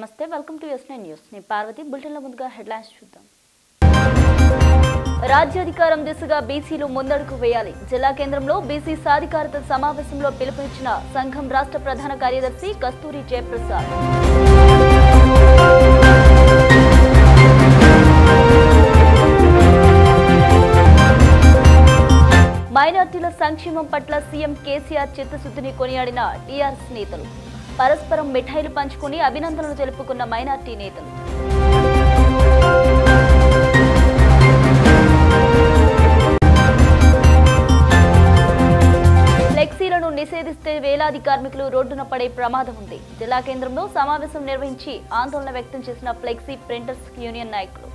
నమస్తే welcome to S nine news నేను పార్వతి బులెటిన్ల ముందుగా హెడ్లైన్స్ చూద్దాం రాజ్యాధికారం దిశగా బీసీలు ముందడుగు వేయాలి జిల్లా కేంద్రంలో బీసీ సాధికారత సమావేశంలో పిలుపునిచ్చిన సంఘం రాష్ట్ర ప్రధాన కార్యదర్శి కస్తూరి జయప్రసాద్ మైనార్టీల సంక్షేమం పట్ల సీఎం కేసీఆర్ చిత్తశుద్ధిని కొనియాడిన టీఆర్ఎస్ నేతలు పరస్పరం మిఠాయిలు పంచుకుని అభినందనలు తెలుపుకున్న మైనార్టీ నేతలు ఫ్లెక్సీలను నిషేధిస్తే వేలాది కార్మికులు రోడ్డున పడే ప్రమాదం ఉంది జిల్లా కేంద్రంలో సమావేశం నిర్వహించి ఆందోళన వ్యక్తం చేసిన ఫ్లెక్సీ ప్రింటర్స్ యూనియన్ నాయకులు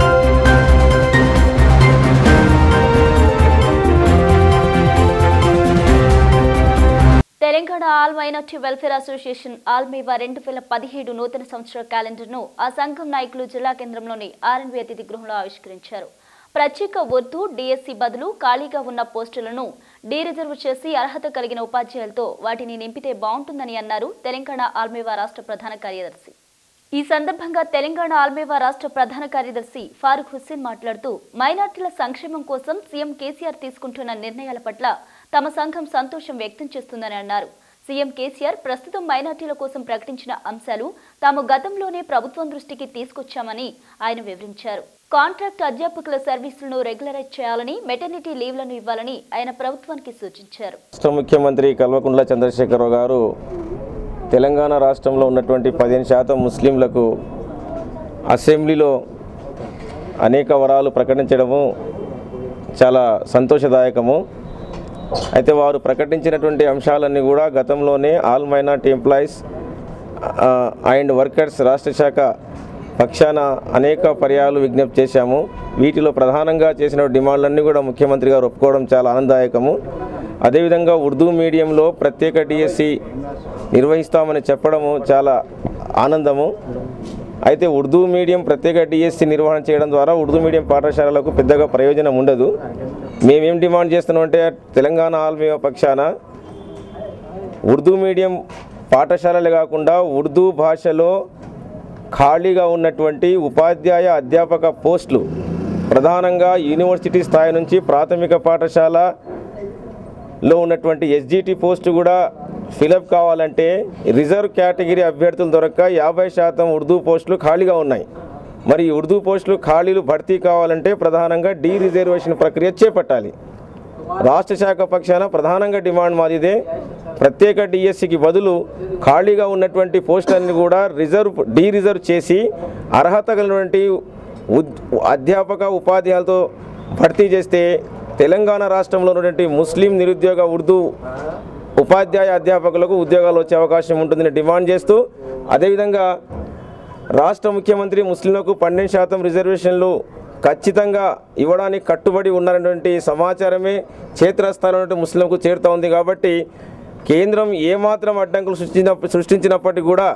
Telangana all minority welfare association ఆల్మేవా రెండు వేల పదిహేడు నూతన సంవత్సర క్యాలెండర్ను ఆ సంఘం నాయకులు జిల్లా కేంద్రంలోని ఆర్ఎన్బి అతిథి గృహంలో ఆవిష్కరించారు ప్రత్యేక ఉర్దూ డిఎస్సి బదులు ఖాళీగా ఉన్న పోస్టులను డీ రిజర్వ్ చేసి అర్హత కలిగిన ఉపాధ్యాయులతో వాటిని నింపితే బాగుంటుందని అన్నారు తెలంగాణ ఆల్మేవా రాష్ట్ర ప్రధాన కార్యదర్శి ఈ సందర్భంగా తెలంగాణ ఆల్మేవా రాష్ట్ర ప్రధాన కార్యదర్శి ఫారూక్ హుస్సేన్ మాట్లాడుతూ మైనార్టీల సంక్షేమం కోసం సీఎం కేసీఆర్ తీసుకుంటున్న నిర్ణయాల పట్ల తమ సంఘం సంతోషం వ్యక్తం చేస్తుందని అన్నారు సీఎం కేసీఆర్ ప్రస్తుతం మైనార్టీల కోసం ప్రకటించిన అంశాలు తాము గతంలోనే ప్రభుత్వం దృష్టికి తీసుకొచ్చామని ఆయన వివరించారు కాంట్రాక్ట్ అధ్యాపకుల సర్వీసులను రెగ్యులరైజ్ చేయాలని మెటర్నిటీ లీవ్లను ఇవ్వాలని ఆయన ప్రభుత్వానికి సూచించారు రాష్ట్ర ముఖ్యమంత్రి కల్వకుంట్ల చంద్రశేఖరరావు గారు తెలంగాణ రాష్ట్రంలో ఉన్నటువంటి పదిహేను శాతం ముస్లింలకు అసెంబ్లీలో అనేక వరాలు ప్రకటించడము చాలా సంతోషదాయకము అయితే వారు ప్రకటించినటువంటి అంశాలన్నీ కూడా గతంలోనే all minority employees and workers రాష్ట్ర శాఖ పక్షాన అనేక పర్యాలు విజ్ఞప్తి చేశాము వీటిలో ప్రధానంగా చేసిన డిమాండ్లన్నీ కూడా ముఖ్యమంత్రి గారు ఒప్పుకోవడం చాలా ఆనందదాయకము అదేవిధంగా ఉర్దూ మీడియంలో ప్రత్యేక డిఎస్సి నిర్వహిస్తామని చెప్పడము చాలా ఆనందము అయితే ఉర్దూ మీడియం ప్రత్యేక డిఎస్సి నిర్వహణ చేయడం ద్వారా ఉర్దూ మీడియం పాఠశాలలకు పెద్దగా ప్రయోజనం ఉండదు మేమేం డిమాండ్ చేస్తున్నామంటే తెలంగాణ ఆల్మీయ పక్షాన ఉర్దూ మీడియం పాఠశాలలే కాకుండా ఉర్దూ భాషలో ఖాళీగా ఉన్నటువంటి ఉపాధ్యాయ అధ్యాపక పోస్టులు ప్రధానంగా యూనివర్సిటీ స్థాయి నుంచి ప్రాథమిక పాఠశాలలో ఉన్నటువంటి ఎస్జిటి పోస్టు కూడా ఫిలప్ కావాలంటే రిజర్వ్ కేటగిరీ అభ్యర్థులు దొరక్క యాభై శాతం ఉర్దూ పోస్టులు ఖాళీగా ఉన్నాయి మరి ఈ ఉర్దూ పోస్టులు ఖాళీలు భర్తీ కావాలంటే ప్రధానంగా డీ రిజర్వేషన్ ప్రక్రియ చేపట్టాలి రాష్ట్ర శాఖ పక్షాన ప్రధానంగా డిమాండ్ మాదిదే ప్రత్యేక డిఎస్సికి బదులు ఖాళీగా ఉన్నటువంటి పోస్టులన్నీ కూడా రిజర్వ్ డీ రిజర్వ్ చేసి అర్హత కలిగినటువంటి ఉద్- అధ్యాపక ఉపాధ్యాయులతో భర్తీ చేస్తే తెలంగాణ రాష్ట్రంలో ఉన్నటువంటి ముస్లిం నిరుద్యోగ ఉర్దూ ఉపాధ్యాయ అధ్యాపకులకు ఉద్యోగాలు వచ్చే అవకాశం ఉంటుందని డిమాండ్ చేస్తూ అదేవిధంగా రాష్ట్ర ముఖ్యమంత్రి ముస్లింలకు పన్నెండు శాతం రిజర్వేషన్లు ఖచ్చితంగా ఇవ్వడానికి కట్టుబడి ఉన్నటువంటి సమాచారమే క్షేత్రస్థాయిలో ఉన్నటువంటి ముస్లింలకు చేరుతూ ఉంది కాబట్టి కేంద్రం ఏమాత్రం అడ్డంకులు సృష్టించిన సృష్టించినప్పటికీ కూడా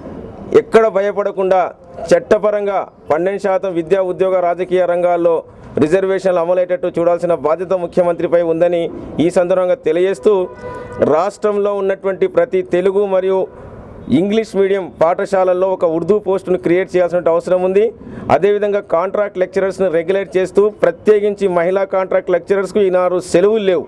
ఎక్కడ భయపడకుండా చట్టపరంగా పన్నెండు శాతం విద్యా ఉద్యోగ రాజకీయ రంగాల్లో రిజర్వేషన్లు అమలయ్యేటట్టు చూడాల్సిన బాధ్యత ముఖ్యమంత్రిపై ఉందని ఈ సందర్భంగా తెలియజేస్తూ రాష్ట్రంలో ఉన్నటువంటి ప్రతి తెలుగు మరియు ఇంగ్లీష్ మీడియం పాఠశాలల్లో ఒక ఉర్దూ పోస్టును క్రియేట్ చేయాల్సిన అవసరం ఉంది అదేవిధంగా కాంట్రాక్ట్ లెక్చరర్స్ను రెగ్యులేట్ చేస్తూ ప్రత్యేకించి మహిళా కాంట్రాక్ట్ లెక్చరర్స్కు ఈనాడు సెలవులు లేవు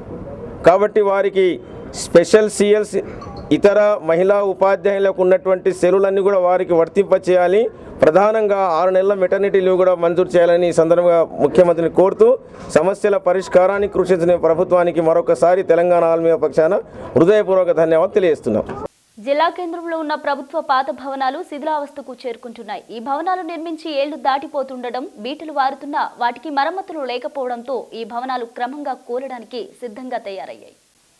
కాబట్టి వారికి స్పెషల్ సిఎల్స్ ఇతర మహిళా ఉపాధ్యాయులకు ఉన్నటువంటి సెలవులన్నీ కూడా వారికి వర్తింప చేయాలి ప్రధానంగా ఆరు నెలల మెటర్నిటీ లీవ్ కూడా మంజూరు చేయాలని ఈ సందర్భంగా ముఖ్యమంత్రిని కోరుతూ సమస్యల పరిష్కారానికి కృషి చేసిన ప్రభుత్వానికి మరొకసారి తెలంగాణ ఆల్మీయ పక్షాన హృదయపూర్వక ధన్యవాదాలు తెలియజేస్తున్నాం జిల్లా కేంద్రంలో ఉన్న ప్రభుత్వ పాత భవనాలు శిథిలావస్థకు చేరుకుంటున్నాయి ఈ భవనాలు నిర్మించి ఏళ్లు దాటిపోతుండడం బీటలు వారుతున్నా వాటికి మరమ్మతులు లేకపోవడంతో ఈ భవనాలు క్రమంగా కూలడానికి సిద్ధంగా తయారయ్యాయి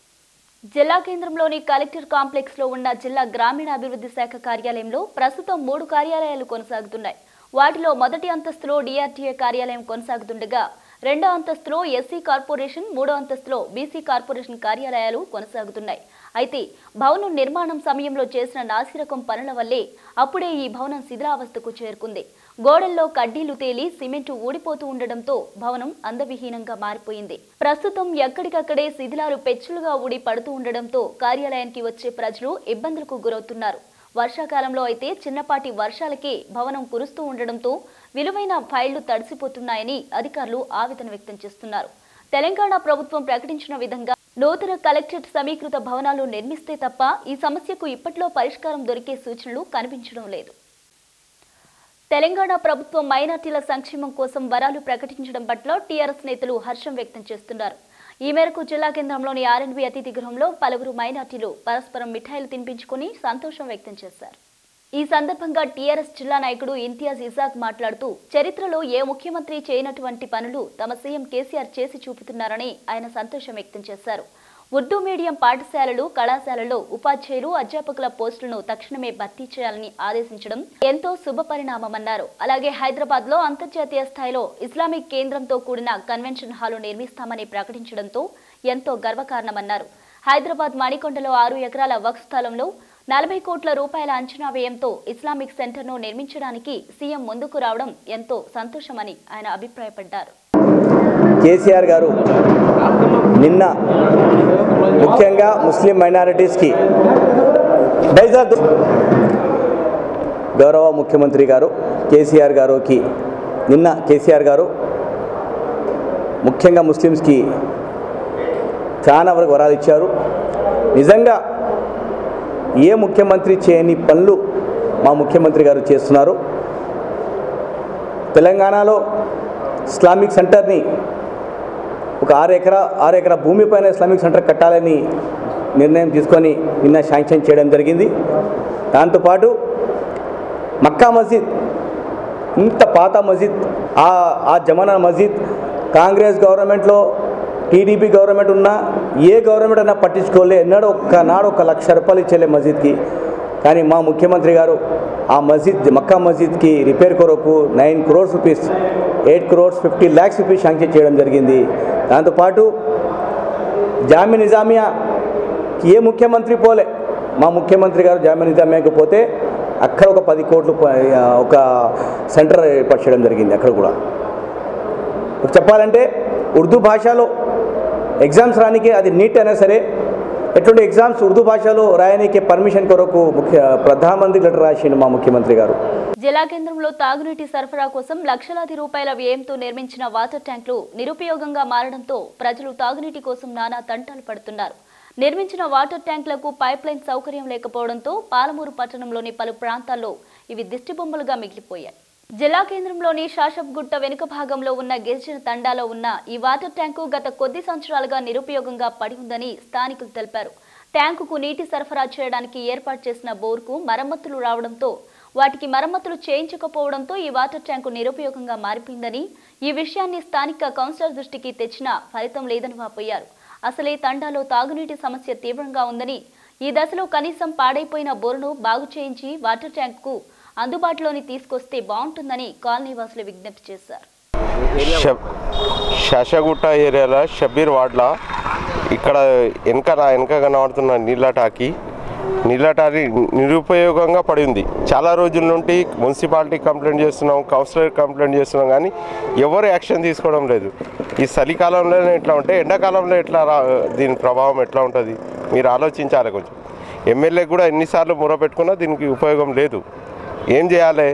జిల్లా కేంద్రంలోని కలెక్టర్ కాంప్లెక్స్ లో ఉన్న జిల్లా గ్రామీణాభివృద్ధి శాఖ కార్యాలయంలో ప్రస్తుతం మూడు కార్యాలయాలు కొనసాగుతున్నాయి వాటిలో మొదటి అంతస్తులో డిఆర్టీఏ కార్యాలయం కొనసాగుతుండగా రెండో అంతస్తులో ఎస్సీ కార్పొరేషన్ మూడో అంతస్తులో బీసీ కార్పొరేషన్ కార్యాలయాలు కొనసాగుతున్నాయి అయితే భవనం నిర్మాణం సమయంలో చేసిన నాసిరకం పనుల వల్లే అప్పుడే ఈ భవనం శిథిలావస్థకు చేరుకుంది గోడల్లో కడ్డీలు తేలి సిమెంటు ఊడిపోతూ ఉండడంతో భవనం అందవిహీనంగా మారిపోయింది ప్రస్తుతం ఎక్కడికక్కడే శిథిలాలు పెచ్చులుగా ఊడి పడుతూ ఉండడంతో కార్యాలయానికి వచ్చే ప్రజలు ఇబ్బందులకు గురవుతున్నారు వర్షాకాలంలో అయితే చిన్నపాటి వర్షాలకే భవనం కురుస్తూ ఉండడంతో విలువైన ఫైళ్లు తడిసిపోతున్నాయని అధికారులు ఆవేదన వ్యక్తం చేస్తున్నారు తెలంగాణ ప్రభుత్వం ప్రకటించిన విధంగా నూతన కలెక్టరేట్ సమీకృత భవనాలు నిర్మిస్తే తప్ప ఈ సమస్యకు ఇప్పట్లో పరిష్కారం దొరికే సూచనలు కనిపించడం లేదు తెలంగాణ ప్రభుత్వం మైనార్టీల సంక్షేమం కోసం వరాలు ప్రకటించడం పట్ల టీఆర్ఎస్ నేతలు హర్షం వ్యక్తం చేస్తున్నారు ఈ మేరకు జిల్లా కేంద్రంలోని ఆర్ఎన్బి అతిథి గృహంలో పలువురు మైనార్టీలు పరస్పరం మిఠాయిలు తినిపించుకుని సంతోషం వ్యక్తం చేశారు ఈ సందర్భంగా టీఆర్ఎస్ జిల్లా నాయకుడు ఇంతియాజ్ ఇజాక్ మాట్లాడుతూ చరిత్రలో ఏ ముఖ్యమంత్రి చేయనటువంటి పనులు తమ సీఎం కేసీఆర్ చేసి చూపుతున్నారని ఆయన సంతోషం వ్యక్తం చేశారు ఉర్దూ మీడియం పాఠశాలలు కళాశాలల్లో ఉపాధ్యాయులు అధ్యాపకుల పోస్టులను తక్షణమే భర్తీ చేయాలని ఆదేశించడం ఎంతో శుభ పరిణామమన్నారు అలాగే హైదరాబాద్ లో అంతర్జాతీయ స్థాయిలో ఇస్లామిక్ కేంద్రంతో కూడిన కన్వెన్షన్ హాలు నిర్మిస్తామని ప్రకటించడంతో ఎంతో గర్వకారణమన్నారు హైదరాబాద్ మణికొండలో ఆరు ఎకరాల వక్ స్థలంలో నలభై కోట్ల రూపాయల అంచనా వ్యయంతో ఇస్లామిక్ సెంటర్ను నిర్మించడానికి సీఎం ముందుకు రావడం ఎంతో సంతోషమని ఆయన అభిప్రాయపడ్డారు కేసీఆర్ గారు నిన్న ముఖ్యంగా ముస్లిం మైనారిటీస్కి బైజాద్ గౌరవ ముఖ్యమంత్రి గారు కేసీఆర్ గారుకి నిన్న కేసీఆర్ గారు ముఖ్యంగా ముస్లిమ్స్కి చాలా వరకు వరాలు ఇచ్చారు నిజంగా ఏ ముఖ్యమంత్రి చేయని పనులు మా ముఖ్యమంత్రి గారు చేస్తున్నారు తెలంగాణలో ఇస్లామిక్ సెంటర్ని ఒక ఆరు ఎకరా ఆరు ఎకరా భూమి పైన ఇస్లామిక్ సెంటర్ కట్టాలని నిర్ణయం తీసుకొని నిన్న శాంక్షన్ చేయడం జరిగింది దాంతోపాటు మక్కా మస్జిద్ ఇంత పాత మస్జిద్ ఆ ఆ జమానా మస్జిద్ కాంగ్రెస్ గవర్నమెంట్లో టీడీపీ గవర్నమెంట్ ఉన్నా ఏ గవర్నమెంట్ అయినా పట్టించుకోలే ఎన్నడూ ఒక్క నాడు ఒక లక్ష రూపాయలు ఇచ్చేలే మస్జిద్కి కానీ మా ముఖ్యమంత్రి గారు ఆ మస్జిద్ మక్కా మస్జిద్కి రిపేర్ కొరకు nine crores rupees eight crores fifty lakhs rupees sanction చేయడం జరిగింది దాంతోపాటు జామి నిజామియా ఏ ముఖ్యమంత్రి పోలే మా ముఖ్యమంత్రి గారు జామి నిజామియాకి పోతే అక్కడ ఒక పది కోట్లు ప- ఒక సెంటర్ ఏర్పాటు చేయడం జరిగింది అక్కడ కూడా చెప్పాలంటే ఉర్దూ భాషలో ఎగ్జామ్స్ రానికే అది నీట్ అయినా సరే ఎటువంటి ఎగ్జామ్స్ ఉర్దూ భాషలో రాయనీకే పర్మిషన్ కొరకు ముఖ్య ప్రధానమంత్రి లెటర్ రాసిండు మా ముఖ్యమంత్రి గారు జిల్లా కేంద్రంలో తాగునీటి సరఫరా కోసం లక్షలాది రూపాయల వ్యయంతో నిర్మించిన వాటర్ ట్యాంకులు నిరుపయోగంగా మారడంతో ప్రజలు తాగునీటి కోసం నానా తంటాలు పడుతున్నారు నిర్మించిన వాటర్ ట్యాంకులకు పైప్ లైన్ సౌకర్యం లేకపోవడంతో పాలమూరు పట్టణంలోని పలు ప్రాంతాల్లో ఇవి దిష్టిబొమ్మలుగా మిగిలిపోయాయి జిల్లా కేంద్రంలోని శాషబ్గుట్ట వెనుక భాగంలో ఉన్న గిరిజన తండాలో ఉన్న ఈ వాటర్ ట్యాంకు గత కొద్ది సంవత్సరాలుగా నిరుపయోగంగా పడి ఉందని స్థానికులు తెలిపారు ట్యాంకుకు నీటి సరఫరా చేయడానికి ఏర్పాటు చేసిన బోర్కు మరమ్మతులు రావడంతో వాటికి మరమ్మతులు చేయించకపోవడంతో ఈ వాటర్ ట్యాంకు నిరుపయోగంగా మారిపోయిందని ఈ విషయాన్ని స్థానిక కౌన్సిలర్ దృష్టికి తెచ్చినా ఫలితం లేదని వాపోయారు అసలే తండాలో తాగునీటి సమస్య తీవ్రంగా ఉందని ఈ దశలో కనీసం పాడైపోయిన బోరును బాగు చేయించి వాటర్ ట్యాంకుకు అందుబాటులోని తీసుకొస్తే బాగుంటుందని కాలనీ వాసులు విజ్ఞప్తి చేశారు షబ్ శశగుట్ట ఏరియాలో షబీర్ వాడ్లా ఇక్కడ వెనక నా వెనక కనబడుతున్న నీళ్ళ టాకి నీళ్ళ టాకి నిరుపయోగంగా పడి ఉంది చాలా రోజుల నుండి మున్సిపాలిటీ కంప్లైంట్ చేస్తున్నాం కౌన్సిలర్ కంప్లైంట్ చేస్తున్నాం కానీ ఎవరు యాక్షన్ తీసుకోవడం లేదు ఈ చలికాలంలోనే ఎట్లా ఉంటే ఎండాకాలంలో ఎట్లా రా దీని ప్రభావం ఎట్లా ఉంటుంది మీరు ఆలోచించాలి కొంచెం ఎమ్మెల్యే కూడా ఎన్నిసార్లు మొరపెట్టుకున్నా దీనికి ఉపయోగం లేదు ఏం చేయాలి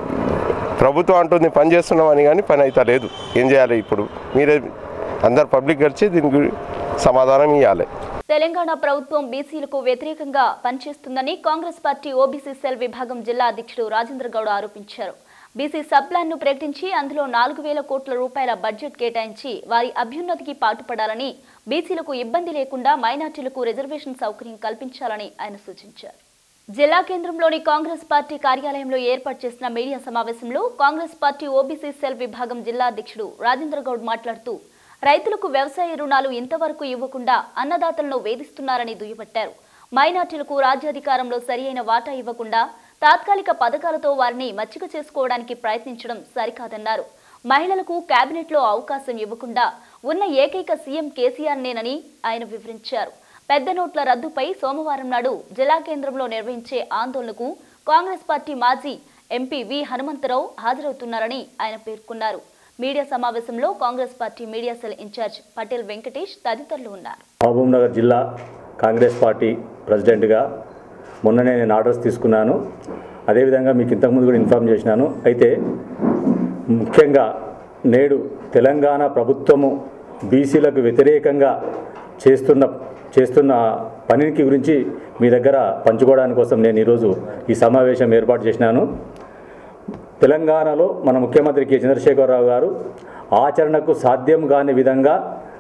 ప్రభుత్వం అంటుంది పని చేస్తున్నామని కానీ పని అయితే లేదు ఏం చేయాలి ఇప్పుడు మీరే అందరు పబ్లిక్ కలిసి దీనికి సమాధానం ఇవ్వాలి తెలంగాణ ప్రభుత్వం బీసీలకు వ్యతిరేకంగా పనిచేస్తుందని కాంగ్రెస్ పార్టీ ఓబీసీ సెల్ విభాగం జిల్లా అధ్యక్షుడు రాజేంద్ర గౌడ్ ఆరోపించారు బీసీ సబ్ ప్లాన్ ను ప్రకటించి అందులో నాలుగు వేల కోట్ల రూపాయల బడ్జెట్ కేటాయించి వారి అభ్యున్నతికి పాటుపడాలని బీసీలకు ఇబ్బంది లేకుండా మైనార్టీలకు రిజర్వేషన్ సౌకర్యం కల్పించాలని ఆయన సూచించారు జిల్లా కేంద్రంలోని కాంగ్రెస్ పార్టీ కార్యాలయంలో ఏర్పాటు చేసిన మీడియా సమావేశంలో కాంగ్రెస్ పార్టీ ఓబీసీ సెల్ విభాగం జిల్లా అధ్యక్షుడు రాజేంద్ర గౌడ్ మాట్లాడుతూ రైతులకు వ్యవసాయ రుణాలు ఇంతవరకు ఇవ్వకుండా అన్నదాతలను వేధిస్తున్నారని దుయ్యబట్టారు మైనార్టీలకు రాజ్యాధికారంలో సరియైన వాటా ఇవ్వకుండా తాత్కాలిక పథకాలతో వారిని మచ్చిక చేసుకోవడానికి ప్రయత్నించడం సరికాదన్నారు మహిళలకు కేబినెట్లో అవకాశం ఇవ్వకుండా ఉన్న ఏకైక సీఎం కేసీఆర్ నేనని ఆయన వివరించారు పెద్ద నోట్ల రద్దుపై సోమవారం నాడు జిల్లా కేంద్రంలో నిర్వహించే ఆందోళనకు కాంగ్రెస్ పార్టీ మాజీ ఎంపీ వి హనుమంతరావు హాజరవుతున్నారని ఆయన పేర్కొన్నారు మీడియా సమావేశంలో Congress party media cell incharge Patel Venkatesh తదితరులు ఉన్నారు మహబూబ్నగర్ జిల్లా కాంగ్రెస్ పార్టీ ప్రెసిడెంట్గా మొన్ననే నేను ఆర్డర్స్ తీసుకున్నాను అదేవిధంగా మీకు ఇంతకుముందు కూడా ఇన్ఫామ్ చేసినాను అయితే ముఖ్యంగా నేడు తెలంగాణ ప్రభుత్వము బీసీలకు వ్యతిరేకంగా చేస్తున్న చేస్తున్న పనికి గురించి మీ దగ్గర పంచుకోవడానికి కోసం నేను ఈరోజు ఈ సమావేశం ఏర్పాటు చేసినాను తెలంగాణలో మన ముఖ్యమంత్రి కె చంద్రశేఖరరావు గారు ఆచరణకు సాధ్యం కాని విధంగా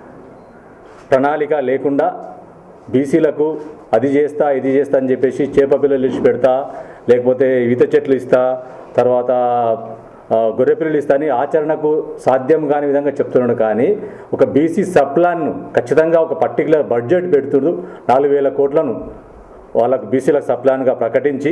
ప్రణాళిక లేకుండా బీసీలకు అది చేస్తా ఇది చేస్తా అని చెప్పేసి చేప పిల్లలు ఇచ్చి పెడతా లేకపోతే ఈత చెట్లు ఇస్తా తర్వాత ఆ, గొర్రె పిల్లలు ఇస్తా అని ఆచరణకు సాధ్యం కాని విధంగా చెప్తున్నాడు కానీ ఒక బీసీ సప్లాన్ను ఖచ్చితంగా ఒక పర్టికులర్ బడ్జెట్ పెడుతుడు నాలుగు వేల కోట్లను వాళ్ళకు బీసీలకు సప్లాన్గా ప్రకటించి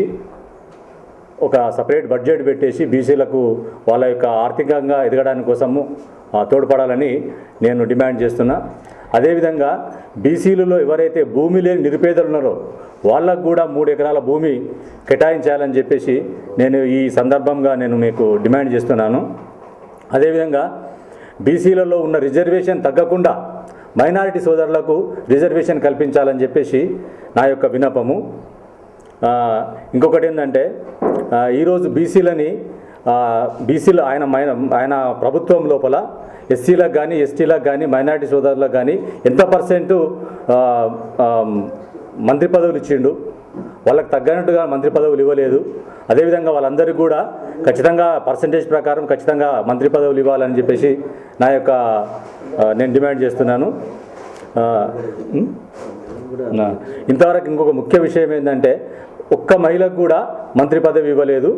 ఒక సపరేట్ బడ్జెట్ పెట్టేసి బీసీలకు వాళ్ళ యొక్క ఆర్థికంగా ఎదగడానికి కోసము ఆ, తోడ్పడాలని నేను డిమాండ్ చేస్తున్నా అదేవిధంగా బీసీలలో ఎవరైతే భూమి లేని నిరుపేదలు ఉన్నారో వాళ్ళకు కూడా మూడు ఎకరాల భూమి కేటాయించాలని చెప్పేసి నేను ఈ సందర్భంగా నేను మీకు డిమాండ్ చేస్తున్నాను అదేవిధంగా బీసీలలో ఉన్న రిజర్వేషన్ తగ్గకుండా మైనారిటీ సోదరులకు రిజర్వేషన్ కల్పించాలని చెప్పేసి నా యొక్క విన్నపము ఆ, ఇంకొకటి ఏంటంటే ఆ, ఈరోజు బీసీలని బీసీలు ఆయన మైన- ఆయన ప్రభుత్వం లోపల ఎస్సీలకు కానీ ఎస్టీలకు కానీ మైనారిటీ సోదరులకు కానీ ఎంత పర్సెంటు ఆ, ఆ, మంత్రి పదవులు ఇచ్చిండు వాళ్ళకి తగ్గనట్టుగా మంత్రి పదవులు ఇవ్వలేదు అదేవిధంగా వాళ్ళందరికీ కూడా ఖచ్చితంగా పర్సంటేజ్ ప్రకారం ఖచ్చితంగా మంత్రి పదవులు ఇవ్వాలని చెప్పేసి నా యొక్క ఆ, నేను డిమాండ్ చేస్తున్నాను ఆ, ఉం? నా- ఇంతవరకు ఇంకొక ముఖ్య విషయం ఏంటంటే ఒక్క మహిళకు కూడా మంత్రి పదవి ఇవ్వలేదు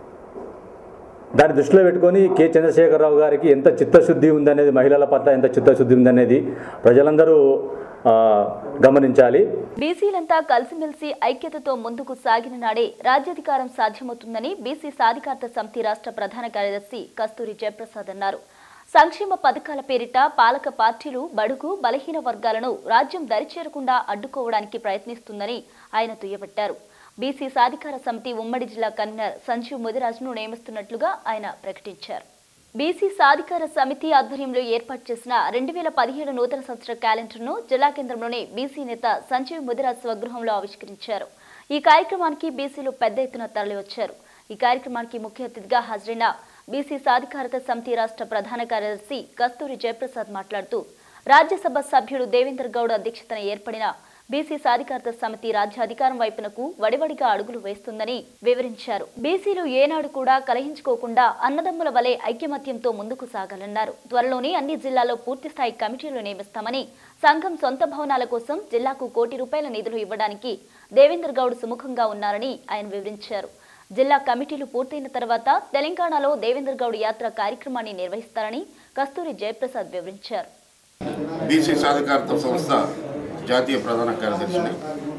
దాన్ని దృష్టిలో పెట్టుకొని కె చంద్రశేఖరరావు గారికి ఎంత చిత్తశుద్ధి ఉందనేది మహిళల పట్ల ఎంత చిత్తశుద్ధి ఉందనేది ప్రజలందరూ ఆ, గమనించాలి బీసీలంతా కలిసిమెలిసి ఐక్యతతో ముందుకు సాగిన నాడే రాజ్యాధికారం సాధ్యమవుతుందని బీసీ సాధికారత సమితి రాష్ట్ర ప్రధాన కార్యదర్శి కస్తూరి జయప్రసాద్ అన్నారు సంక్షేమ పథకాల పేరిట పాలక పార్టీలు బడుగు బలహీన వర్గాలను రాజ్యం దరిచేరకుండా అడ్డుకోవడానికి ప్రయత్నిస్తుందని ఆయన దుయ్యబట్టారు బీసీ సాధికార సమితి ఉమ్మడి జిల్లా కన్వీనర్ సంజీవ్ ముదిరాజ్ను నియమిస్తున్నట్లుగా ఆయన ప్రకటించారు బీసీ సాధికార సమితి ఆధ్వర్యంలో ఏర్పాటు చేసిన రెండు వేల పదిహేడు నూతన సంవత్సర క్యాలెండర్ను జిల్లా కేంద్రంలోని బీసీ నేత సంజీవ్ ముదిరాజ్ స్వగృహంలో ఆవిష్కరించారు ఈ కార్యక్రమానికి బీసీలు పెద్ద ఎత్తున తరలివచ్చారు ఈ కార్యక్రమానికి ముఖ్య అతిథిగా హాజరైన బీసీ సాధికారత సమితి రాష్ట్ర ప్రధాన కార్యదర్శి కస్తూరి జయప్రసాద్ మాట్లాడుతూ రాజ్యసభ సభ్యుడు దేవేందర్ గౌడ్ అధ్యక్షతన ఏర్పడిన బీసీ సాధికారత సమితి రాజ్యాధికారం వైపునకు వడివడిగా అడుగులు వేస్తుందని వివరించారు బీసీలు ఏనాడు కూడా కలహించుకోకుండా అన్నదమ్ముల వలె ఐక్యమత్యంతో ముందుకు సాగాలన్నారు త్వరలోనే అన్ని జిల్లాల్లో పూర్తిస్థాయి కమిటీలు నియమిస్తామని సంఘం సొంత భవనాల కోసం జిల్లాకు కోటి రూపాయల నిధులు ఇవ్వడానికి దేవేందర్ గౌడ్ సుముఖంగా ఉన్నారని ఆయన వివరించారు జిల్లా కమిటీలు పూర్తయిన తర్వాత తెలంగాణలో దేవేందర్ గౌడ్ యాత్ర కార్యక్రమాన్ని నిర్వహిస్తారని కస్తూరి జయప్రసాద్ వివరించారు బీసీ సాధికారత సంస్థ జాతీయ ప్రధాన కార్యదర్శిని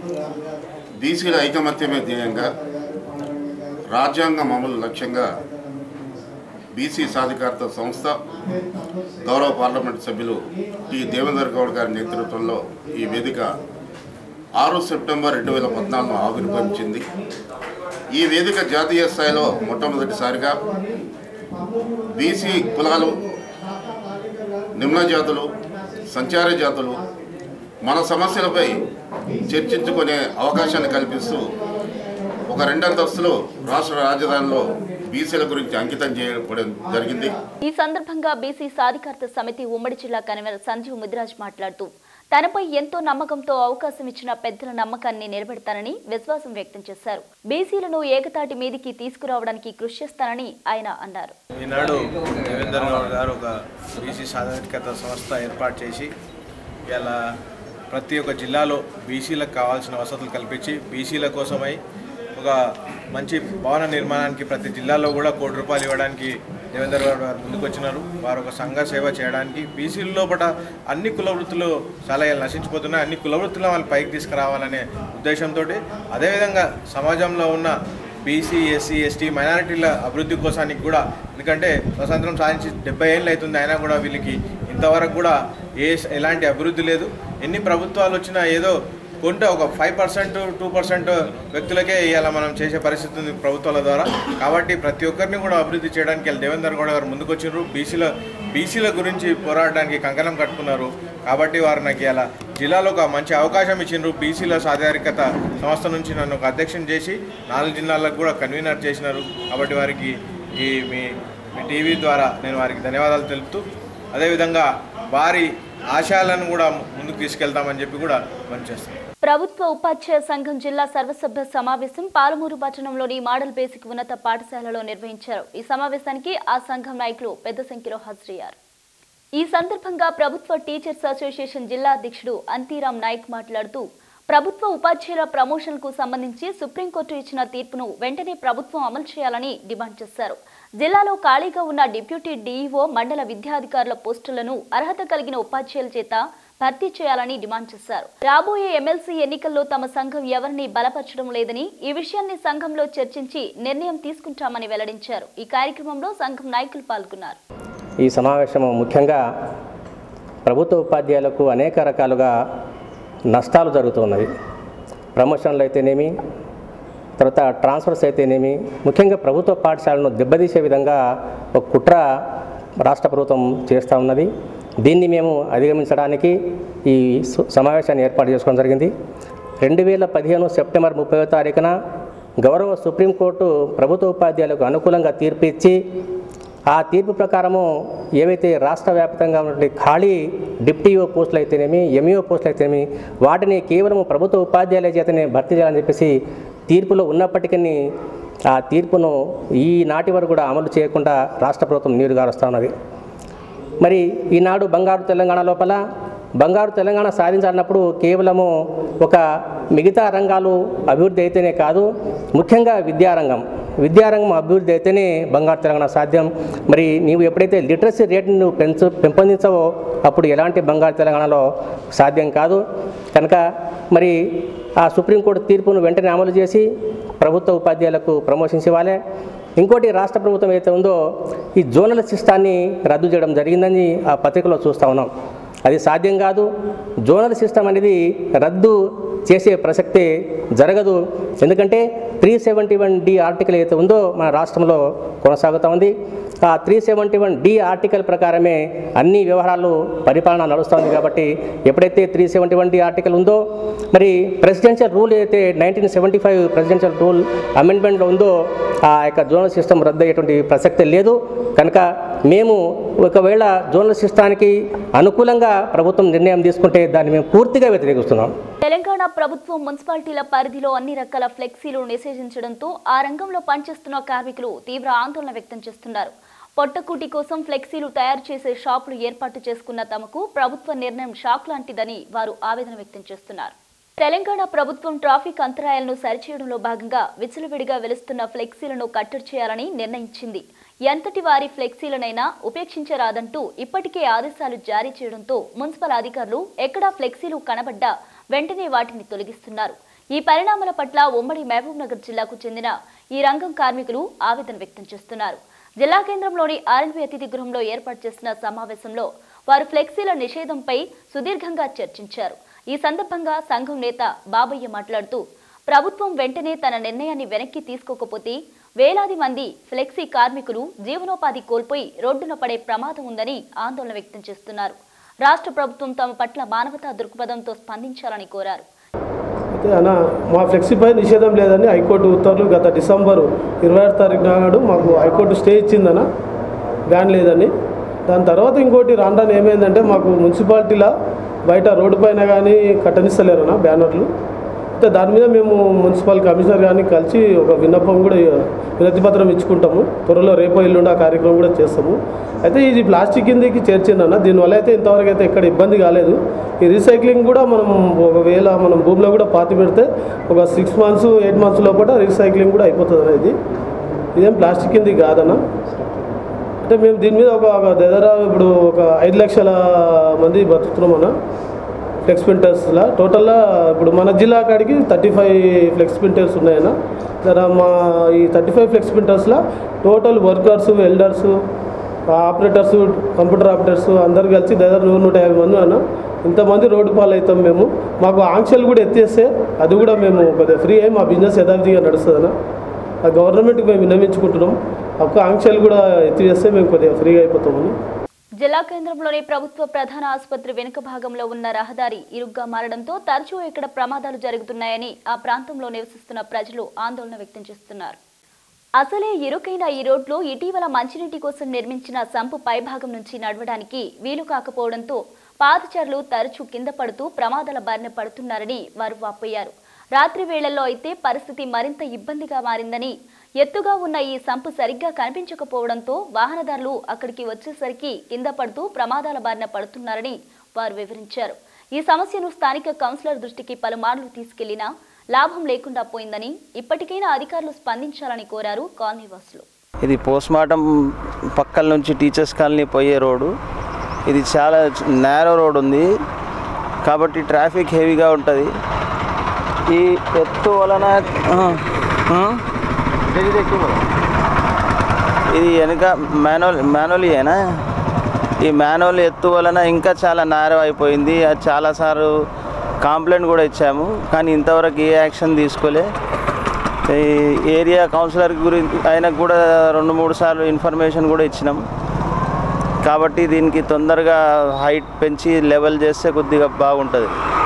బీసీల ఐకమత్యమే ధ్యేయంగా రాజ్యాంగం అమలు లక్ష్యంగా బీసీ సాధికారత సంస్థ గౌరవ పార్లమెంట్ సభ్యులు టి దేవేందర్ గౌడ్ గారి నేతృత్వంలో ఈ వేదిక ఆరు సెప్టెంబర్ రెండు వేల పద్నాలుగులో ఆవిర్భవించింది ఈ వేదిక జాతీయ స్థాయిలో మొట్టమొదటిసారిగా బీసీ కులాలు నిమ్న జాతులు సంచార జాతులు మన సమస్యలపై చర్చించుకునే అవకాశాన్ని కల్పిస్తూ ఒక రెండంతస్తులు రాష్ట్ర రాజధానిలో బీసీల గురించి అంకితం చేయడం జరిగింది ఈ సందర్భంగా బీసీ సాధికారత సమితి ఉమ్మడి జిల్లా కన్వీనర్ సంజీవ్ ముదిరాజ్ మాట్లాడుతూ తనపై ఎంతో నమ్మకంతో అవకాశం ఇచ్చిన పెద్దల నమ్మకాన్ని నిలబెడతానని విశ్వాసం వ్యక్తం చేశారు బీసీలను ఏకతాటి మీదికి తీసుకురావడానికి కృషి చేస్తానని ఆయన అన్నారు ఈనాడు దేవేందర్ గౌడ్ గారు ఒక బీసీ సాధికారత సంస్థ ఏర్పాటు చేసి ఇలా ప్రతి ఒక్క జిల్లాలో బీసీలకు కావాల్సిన వసతులు కల్పించి బీసీల కోసమై ఒక మంచి భవన నిర్మాణానికి ప్రతి జిల్లాలో కూడా కోటి రూపాయలు ఇవ్వడానికి దేవేందర్ గౌడ్ గారు ముందుకు వచ్చినారు వారు ఒక సంఘ సేవ చేయడానికి బీసీల లోపల అన్ని కుల వృత్తులు చాలా నశించిపోతున్నాయి అన్ని కుల వృత్తులను వాళ్ళు పైకి తీసుకురావాలనే ఉద్దేశంతో అదేవిధంగా సమాజంలో ఉన్న బీసీ ఎస్సీ ఎస్టీ మైనారిటీల అభివృద్ధి కోసానికి కూడా ఎందుకంటే స్వతంత్రం సాధించి డెబ్బై ఏళ్ళు అవుతుంది అయినా కూడా వీళ్ళకి ఇంతవరకు కూడా ఏ ఎలాంటి అభివృద్ధి లేదు ఎన్ని ప్రభుత్వాలు వచ్చినా ఏదో కొంటే ఒక ఫైవ్ పర్సెంట్ టూ పర్సెంట్ వ్యక్తులకే ఇవాళ మనం చేసే పరిస్థితి ఉంది ప్రభుత్వాల ద్వారా కాబట్టి ప్రతి ఒక్కరిని కూడా అభివృద్ధి చేయడానికి వీళ్ళు దేవేందర్ గౌడ గారు ముందుకొచ్చారు బీసీల బీసీల గురించి పోరాడడానికి కంకణం కట్టుకున్నారు కాబట్టి వారు నాకు ఇలా జిల్లాలో ఒక మంచి అవకాశం ఇచ్చిండ్రు బీసీల సాధికారికత సంస్థ నుంచి నన్ను ఒక అధ్యక్షుని చేసి నాలుగు జిల్లాలకు కూడా కన్వీనర్ చేసినారు కాబట్టి వారికి ఈ మీ మీ టీవీ ద్వారా నేను వారికి ధన్యవాదాలు తెలుపుతూ అదేవిధంగా వారి ఆశయాలను కూడా ముందుకు తీసుకెళ్తామని చెప్పి కూడా పనిచేస్తాను ప్రభుత్వ ఉపాధ్యాయ సంఘం జిల్లా సర్వసభ్య సమావేశం పాలమూరు పట్టణంలోని మోడల్ బేసిక్ ఉన్నత పాఠశాలలో నిర్వహించారు ఈ సమావేశానికి ఆ సంఘం నాయకులు పెద్ద సంఖ్యలో హాజరయ్యారు ఈ సందర్భంగా ప్రభుత్వ టీచర్స్ అసోసియేషన్ జిల్లా అధ్యక్షుడు అంతీరామ్ నాయక్ మాట్లాడుతూ ప్రభుత్వ ఉపాధ్యాయుల ప్రమోషన్కు సంబంధించి సుప్రీంకోర్టు ఇచ్చిన తీర్పును వెంటనే ప్రభుత్వం అమలు చేయాలని డిమాండ్ చేశారు జిల్లాలో ఖాళీగా ఉన్న డిప్యూటీ డీఈఓ మండల విద్యాధికారుల పోస్టులను అర్హత కలిగిన ఉపాధ్యాయుల చేత భర్తీ చేయాలని డిమాండ్ చేశారు రాబోయే ఎమ్మెల్సీ ఎన్నికల్లో తమ సంఘం ఎవరిని బలపరచడం లేదని ఈ విషయాన్ని సంఘంలో చర్చించి నిర్ణయం తీసుకుంటామని వెల్లడించారు ఈ కార్యక్రమంలో సంఘం నాయకులు పాల్గొన్నారు ఈ సమావేశం ముఖ్యంగా ప్రభుత్వ ఉపాధ్యాయులకు అనేక రకాలుగా నష్టాలు జరుగుతున్నవి ప్రమోషన్లు అయితేనేమి తర్వాత ట్రాన్స్ఫర్స్ అయితేనేమి ముఖ్యంగా ప్రభుత్వ పాఠశాలను దెబ్బతీసే విధంగా ఒక కుట్ర రాష్ట్ర ప్రభుత్వం చేస్తూ ఉన్నది దీన్ని మేము అధిగమించడానికి ఈ సు- సమావేశాన్ని ఏర్పాటు చేసుకోవడం జరిగింది రెండు వేల పదిహేను సెప్టెంబర్ ముప్పై తారీఖున గౌరవ సుప్రీంకోర్టు ప్రభుత్వ ఉపాధ్యాయులకు అనుకూలంగా తీర్పు ఇచ్చి ఆ తీర్పు ప్రకారము ఏవైతే రాష్ట్ర వ్యాప్తంగా ఉన్నటువంటి ఖాళీ డిప్టీఓ పోస్టులు అయితేనేమి ఎంఈఓ పోస్టులు అయితేనేమి వాటిని కేవలం ప్రభుత్వ ఉపాధ్యాయుల చేతనే భర్తీ చేయాలని చెప్పేసి తీర్పులో ఉన్నప్పటికీ ఆ తీర్పును ఈ నాటి వరకు కూడా అమలు చేయకుండా రాష్ట్ర ప్రభుత్వం నీరు గారుస్తూ ఉన్నది మరి ఈనాడు బంగారు తెలంగాణ లోపల బంగారు తెలంగాణ సాధించాలన్నప్పుడు కేవలము ఒక మిగతా రంగాలు అభివృద్ధి అయితేనే కాదు ముఖ్యంగా విద్యారంగం విద్యారంగం అభివృద్ధి అయితేనే బంగారు తెలంగాణ సాధ్యం మరి నీవు ఎప్పుడైతే లిటరసీ రేట్ని నువ్వు పెంచు పెంపొందించవో అప్పుడు ఎలాంటి బంగారు తెలంగాణలో సాధ్యం కాదు కనుక మరి ఆ సుప్రీంకోర్టు తీర్పును వెంటనే అమలు చేసి ప్రభుత్వ ఉపాధ్యాయులకు ప్రమోషన్స్ ఇవ్వాలి ఇంకోటి రాష్ట్ర ప్రభుత్వం ఏదైతే ఉందో ఈ జోనల్ సిస్టాన్ని రద్దు చేయడం జరిగిందని ఆ పత్రికలో చూస్తూ ఉన్నాం అది సాధ్యం కాదు జోనల్ సిస్టమ్ అనేది రద్దు చేసే ప్రసక్తే జరగదు ఎందుకంటే three seventy one D article ఏదైతే ఉందో మన రాష్ట్రంలో కొనసాగుతూ ఉంది ఆ three seventy one D article ప్రకారమే అన్ని వ్యవహారాలు పరిపాలన నడుస్తుంది కాబట్టి ఎప్పుడైతే three seventy one D article ఉందో మరి ప్రెసిడెన్షియల్ రూల్ ఏదైతే nineteen seventy five presidential rule అమెండ్మెంట్లో ఉందో ఆ యొక్క జోనల్ సిస్టమ్ రద్దు అయ్యేటువంటి ప్రసక్తి లేదు కనుక మేము ఒకవేళ జోనల్ సిస్టానికి అనుకూలంగా ప్రభుత్వం నిర్ణయం తీసుకుంటే దాన్ని మేము పూర్తిగా వ్యతిరేకిస్తున్నాం తెలంగాణ ప్రభుత్వం మున్సిపాలిటీల పరిధిలో అన్ని రకాల ఫ్లెక్సీలు నిషేధించడంతో ఆ రంగంలో పనిచేస్తున్న కార్మికులు తీవ్ర ఆందోళన వ్యక్తం చేస్తున్నారు పొట్టకూటి కోసం ఫ్లెక్సీలు తయారు చేసే షాపులు ఏర్పాటు చేసుకున్న తమకు ప్రభుత్వ నిర్ణయం షాక్ లాంటిదని వారు ఆవేదన వ్యక్తం చేస్తున్నారు తెలంగాణ ప్రభుత్వం ట్రాఫిక్ అంతరాయాలను సరిచేయడంలో భాగంగా విచ్చలవిడిగా వెలుస్తున్న ఫ్లెక్సీలను కట్టడి చేయాలని నిర్ణయించింది ఎంతటి వారి ఫ్లెక్సీలనైనా ఉపేక్షించరాదంటూ ఇప్పటికే ఆదేశాలు జారీ చేయడంతో మున్సిపల్ అధికారులు ఎక్కడా ఫ్లెక్సీలు కనబడ్డా వెంటనే వాటిని తొలగిస్తున్నారు ఈ పరిణామాల పట్ల ఉమ్మడి మహబూబ్ నగర్ జిల్లాకు చెందిన ఈ రంగం కార్మికులు ఆవేదన వ్యక్తం చేస్తున్నారు జిల్లా కేంద్రంలోని ఆర్ఎన్బి అతిథి గృహంలో ఏర్పాటు చేసిన సమావేశంలో వారు ఫ్లెక్సీల నిషేధంపై సుదీర్ఘంగా చర్చించారు ఈ సందర్భంగా సంఘం నేత బాబయ్య మాట్లాడుతూ ప్రభుత్వం వెంటనే తన నిర్ణయాన్ని వెనక్కి తీసుకోకపోతే వేలాది మంది ఫ్లెక్సీ కార్మికులు జీవనోపాధి కోల్పోయి రోడ్డున పడే ప్రమాదం ఉందని ఆందోళన వ్యక్తం చేస్తున్నారు రాష్ట్ర ప్రభుత్వం తమ పట్ల మానవతా దృక్పథంతో స్పందించాలని కోరారు అయితే అన్న మా ఫ్లెక్సీపై నిషేధం లేదని హైకోర్టు ఉత్తర్వులు గత డిసెంబరు ఇరవై ఆరు తారీఖు నాడు మాకు హైకోర్టు స్టే ఇచ్చిందన్న బ్యాన్ లేదని దాని తర్వాత ఇంకోటి రాను ఏమైందంటే మాకు మున్సిపాలిటీలో బయట రోడ్డు పైన కానీ కట్టనిస్తలేరన్న బ్యానర్లు అయితే దాని మీద మేము మున్సిపల్ కమిషనర్ కానీ కలిసి ఒక విన్నపం కూడా వినతి పత్రం ఇచ్చుకుంటాము త్వరలో రేపో ఎల్లుండి ఆ కార్యక్రమం కూడా చేస్తాము అయితే ఇది ప్లాస్టిక్ కిందకి చేర్చిందన్న దీనివల్ల అయితే ఇంతవరకు అయితే ఎక్కడ ఇబ్బంది కాలేదు ఈ రీసైక్లింగ్ కూడా మనం ఒకవేళ మనం భూమిలో కూడా పాతి పెడితే ఒక సిక్స్ మంత్స్ ఎయిట్ మంత్స్ లోపల రీసైక్లింగ్ కూడా అయిపోతుంది అన్న ఇది ఇదేం ప్లాస్టిక్ కింది కాదన్న అంటే మేము దీని మీద ఒక ఒక దగ్గర ఇప్పుడు ఒక ఐదు లక్షల మంది బతుకుతున్నాం అన్న ఫ్లెక్స్ ప్రింటర్స్లా టోటల్గా ఇప్పుడు మన జిల్లా కాడికి థర్టీ ఫైవ్ ఫ్లెక్స్ ప్రింటర్స్ ఉన్నాయన్న జర మా ఈ థర్టీ ఫైవ్ ఫ్లెక్స్ ప్రింటర్స్లో total workers welders operators computer operators అందరు కలిసి దగ్గర నూరు నూట యాభై మంది అన్న ఇంతమంది రోడ్డు పాలు అవుతాం మేము మాకు ఆంక్షలు కూడా ఎత్తేస్తే అది కూడా మేము కొద్దిగా ఫ్రీ అయ్యి మా బిజినెస్ యథావిధిగా నడుస్తుంది అన్న ఆ గవర్నమెంట్కి మేము విన్నవించుకుంటున్నాం ఒక్క ఆంక్షలు కూడా ఎత్తివేస్తే మేము కొద్దిగా ఫ్రీగా అయిపోతామని జిల్లా కేంద్రంలోని ప్రభుత్వ ప్రధాన ఆసుపత్రి వెనుక భాగంలో ఉన్న రహదారి ఇరుగ్గా మారడంతో తరచూ ఇక్కడ ప్రమాదాలు జరుగుతున్నాయని ఆ ప్రాంతంలో నివసిస్తున్న ప్రజలు ఆందోళన వ్యక్తం చేస్తున్నారు అసలే ఇరుకైన ఈ రోడ్లో ఇటీవల మంచినీటి కోసం నిర్మించిన సంపు పైభాగం నుంచి నడవడానికి వీలు కాకపోవడంతో పాదచారులు తరచూ కింద పడుతూ ప్రమాదాల బారిన పడుతున్నారని వారు వాపోయారు రాత్రి వేళల్లో అయితే పరిస్థితి మరింత ఇబ్బందిగా మారిందని ఎత్తుగా ఉన్న ఈ సంపు సరిగ్గా కనిపించకపోవడంతో వాహనదారులు అక్కడికి వచ్చేసరికి కింద పడుతూ ప్రమాదాల బారిన పడుతున్నారని వారు వివరించారు ఈ సమస్యను స్థానిక కౌన్సిలర్ దృష్టికి పలుమార్లు తీసుకెళ్లినా లాభం లేకుండా పోయిందని ఇప్పటికైనా అధికారులు స్పందించాలని కోరారు కాలనీవాసులు ఇది పోస్ట్ మార్టం పక్కల నుంచి టీచర్స్ కాలనీ పోయే రోడ్డు ఇది చాలా నేరో రోడ్ ఉంది కాబట్టి ట్రాఫిక్ హెవీగా ఉంటుంది ఈ ఎత్తు వలన ఆ, ఆ, ఇది వెనుక మాన్యువల్ మాన్యువల్యేనా ఈ మాన్యువల్ ఎత్తు వలన ఇంకా చాలా నేరో అయిపోయింది అది చాలాసార్లు కంప్లైంట్ కూడా ఇచ్చాము కానీ ఇంతవరకు ఏ యాక్షన్ తీసుకోలే ఈ ఏరియా కౌన్సిలర్ గురించి ఆయనకు కూడా రెండు మూడు సార్లు ఇన్ఫర్మేషన్ కూడా ఇచ్చినాం కాబట్టి దీనికి తొందరగా హైట్ పెంచి లెవెల్ చేస్తే కొద్దిగా బాగుంటుంది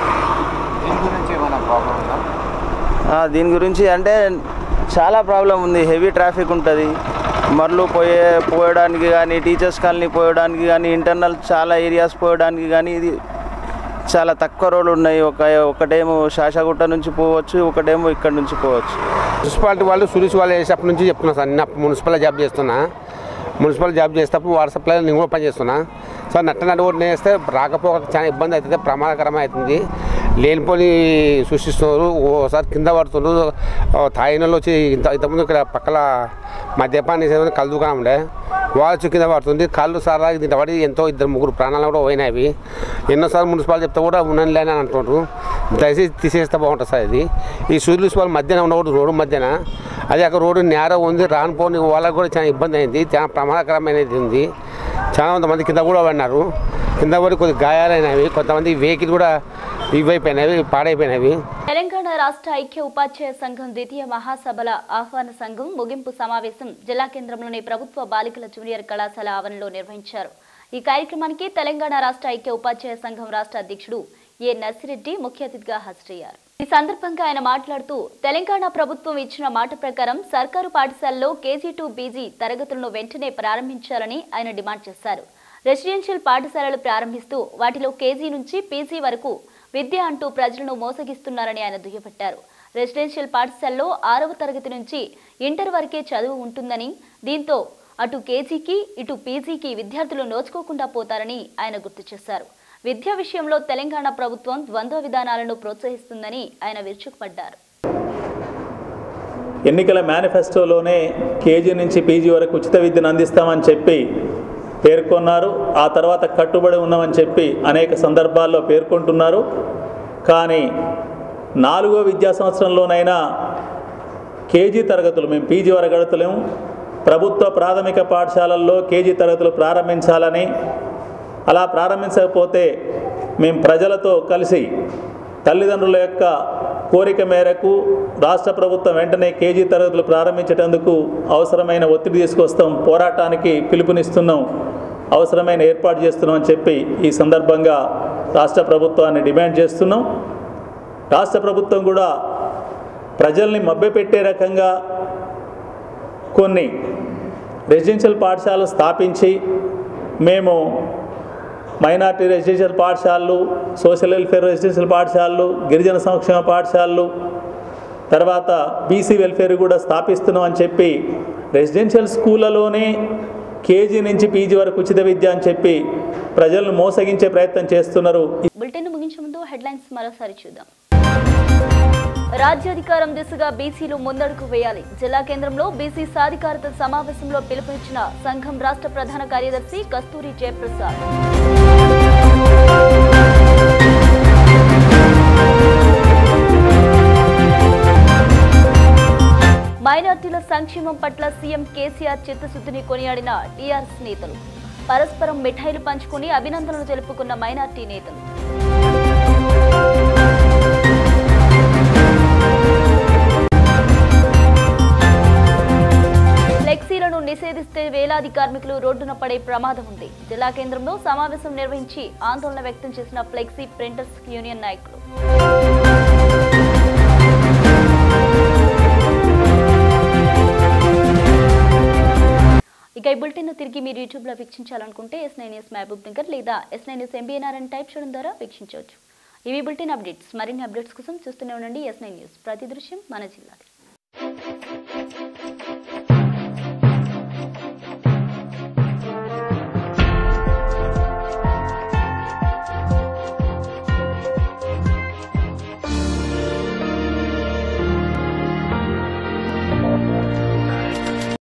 ఆ, దీని గురించి అంటే చాలా ప్రాబ్లం ఉంది హెవీ ట్రాఫిక్ ఉంటుంది మరలు పోయే పోయడానికి కానీ టీచర్స్ కాలనీ పోయడానికి కానీ ఇంటర్నల్ చాలా ఏరియాస్ పోయడానికి కానీ ఇది చాలా తక్కువ రోడ్లు ఉన్నాయి ఒక ఒకటేమో శాషాగుట్ట నుంచి పోవచ్చు ఒకటేమో ఇక్కడ నుంచి పోవచ్చు మున్సిపాలిటీ వాళ్ళు సురేష్ వాళ్ళు వేసేటప్పటి నుంచి చెప్తున్నా సార్ నేను మున్సిపల్ జాబ్ చేస్తున్నా మున్సిపల్ జాబ్ చేసేటప్పుడు వాటర్ సప్లై నేను కూడా పనిచేస్తున్నా సో నట్ట నడు కూడా వేస్తే రాకపోక చాలా ఇబ్బంది అవుతుంది ప్రమాదకరం అవుతుంది లేనిపోని సృష్టిస్తున్నారు ఓసారి కింద పడుతున్నారు ఓ తాయినలో వచ్చి ఇంత ఇంతకుముందు ఇక్కడ పక్కల మద్యపాన నిషేధం కళ్ళు దుకాణం ఉండే వాళ్ళు వచ్చి కింద పడుతుంది కాళ్ళు సారా దీంట్లో పడి ఎంతో ఇద్దరు ముగ్గురు ప్రాణాలు కూడా పోయినాయి ఎన్నోసార్లు మున్సిపాల్ చెప్తే కూడా ఉండనులే అని అంటున్నారు దయచేసి తీసేస్తే బాగుంటుంది సార్ ఇది ఈ సూర్యులు వాళ్ళ మధ్యన ఉన్న రోడ్డు మధ్యన అది అక్కడ రోడ్డు నేర ఉంది రానిపోని వాళ్ళకి కూడా చాలా ఇబ్బంది అయింది చాలా ప్రమాదకరమైనది ఉంది చాలా మంది కింద కూడా పడినారు కింద పడి కొద్ది గాయాలైనవి కొంతమంది వెహికల్ కూడా ఇవైపోయినవి పాడైపోయినవి తెలంగాణ రాష్ట్ర ఐక్య ఉపాధ్యాయ సంఘం ద్వితీయ మహాసభల ఆహ్వాన సంఘం ముగింపు సమావేశం జిల్లా కేంద్రంలోని ప్రభుత్వ బాలికల జూనియర్ కళాశాల ఆవరణలో నిర్వహించారు ఈ కార్యక్రమానికి తెలంగాణ రాష్ట్ర ఐక్య ఉపాధ్యాయ సంఘం రాష్ట్ర అధ్యక్షుడు ఏ నర్సిరెడ్డి ముఖ్య అతిథిగా హాజరయ్యారు ఈ సందర్భంగా ఆయన మాట్లాడుతూ తెలంగాణ ప్రభుత్వం ఇచ్చిన మాట ప్రకారం సర్కారు పాఠశాలలో కేజీ టు బీజీ తరగతులను వెంటనే ప్రారంభించాలని ఆయన డిమాండ్ చేశారు రెసిడెన్షియల్ పాఠశాలలు ప్రారంభిస్తూ వాటిలో కేజీ నుంచి పీజీ వరకు విద్య అంటూ ప్రజలను మోసగిస్తున్నారని ఆయన దుయ్యబట్టారు రెసిడెన్షియల్ పాఠశాలలో ఆరవ తరగతి నుంచి ఇంటర్ వరకే చదువు ఉంటుందని దీంతో అటు కేజీకి ఇటు పీజీకి విద్యార్థులు నోచుకోకుండా పోతారని ఆయన గుర్తు చేశారు విద్య విషయంలో తెలంగాణ ప్రభుత్వం ద్వంద్వ విధానాలను ప్రోత్సహిస్తుందని ఆయన విరుచుకుపడ్డారు ఎన్నికల మేనిఫెస్టోలోనే కేజీ నుంచి పీజీ వరకు ఉచిత విద్యను అందిస్తామని చెప్పి పేర్కొన్నారు ఆ తర్వాత కట్టుబడి ఉన్నామని చెప్పి అనేక సందర్భాల్లో పేర్కొంటున్నారు కానీ నాలుగో విద్యా సంవత్సరంలోనైనా కేజీ తరగతులు మేము పీజీ వరకు అడుగుతలేము ప్రభుత్వ ప్రాథమిక పాఠశాలల్లో కేజీ తరగతులు ప్రారంభించాలని అలా ప్రారంభించకపోతే మేము ప్రజలతో కలిసి తల్లిదండ్రుల యొక్క కోరిక మేరకు రాష్ట్ర ప్రభుత్వం వెంటనే కేజీ తరగతులు ప్రారంభించేటందుకు అవసరమైన ఒత్తిడి తీసుకొస్తాం పోరాటానికి పిలుపునిస్తున్నాం అవసరమైన ఏర్పాటు చేస్తున్నాం అని చెప్పి ఈ సందర్భంగా రాష్ట్ర ప్రభుత్వాన్ని డిమాండ్ చేస్తున్నాం రాష్ట్ర ప్రభుత్వం కూడా ప్రజల్ని మభ్యపెట్టే రకంగా కొన్ని రెసిడెన్షియల్ పాఠశాలలు స్థాపించి మేము మైనార్టీ రెసిడెన్షియల్ పాఠశాలలు సోషల్ వెల్ఫేర్ రెసిడెన్షియల్ పాఠశాలలు గిరిజన సంక్షేమ పాఠశాలలు తర్వాత బీసీ వెల్ఫేర్ కూడా స్థాపిస్తున్నాం అని చెప్పి రెసిడెన్షియల్ స్కూళ్ళలోనే కేజీ నుంచి పీజీ వరకు ఉచిత విద్య అని చెప్పి ప్రజలను మోసగించే ప్రయత్నం చేస్తున్నారు బులెటిన్ ముగించే ముందు హెడ్లైన్స్ మరోసారి చూద్దాం రాజ్యాధికారం దిశగా బీసీలు ముందడుగు వేయాలి జిల్లా కేంద్రంలో బీసీ సాధికారత సమావేశంలో పిలుపునిచ్చిన సంఘం రాష్ట్ర ప్రధాన కార్యదర్శి కస్తూరి జయప్రసాద్ మైనార్టీల సంక్షేమం పట్ల సీఎం కేసీఆర్ చిత్తశుద్ధిని కొనియాడిన టీఆర్ఎస్ నేతలు పరస్పరం మిఠాయిలు పంచుకుని అభినందనలు తెలుపుకున్న మైనార్టీ నేతలు ఫ్లెక్సీలను నిషేధిస్తే వేలాది కార్మికులు రోడ్డున పడే ప్రమాదం ఉంది జిల్లా కేంద్రంలో సమావేశం నిర్వహించి ఆందోళన వ్యక్తం చేసిన ఫ్లెక్సీ ప్రింటర్స్ యూనియన్ నాయకులు ఇక ఈ బులెటిన్ తిరిగి మీరు యూట్యూబ్లో వీక్షించాలనుకుంటే S nine S Mahabubnagar లేదా ఎస్ నైన్ ఎస్ ఎంబీఎన్ఆర్ అని టైప్ చేయడం ద్వారా వీక్షించవచ్చు ఇవి బులెటిన్ అప్డేట్స్ మరిన్ని అప్డేట్స్ కోసం చూస్తూనే ఉండండి ఎస్ నైన్ న్యూస్ ప్రతి దృశ్యం మన జిల్లాది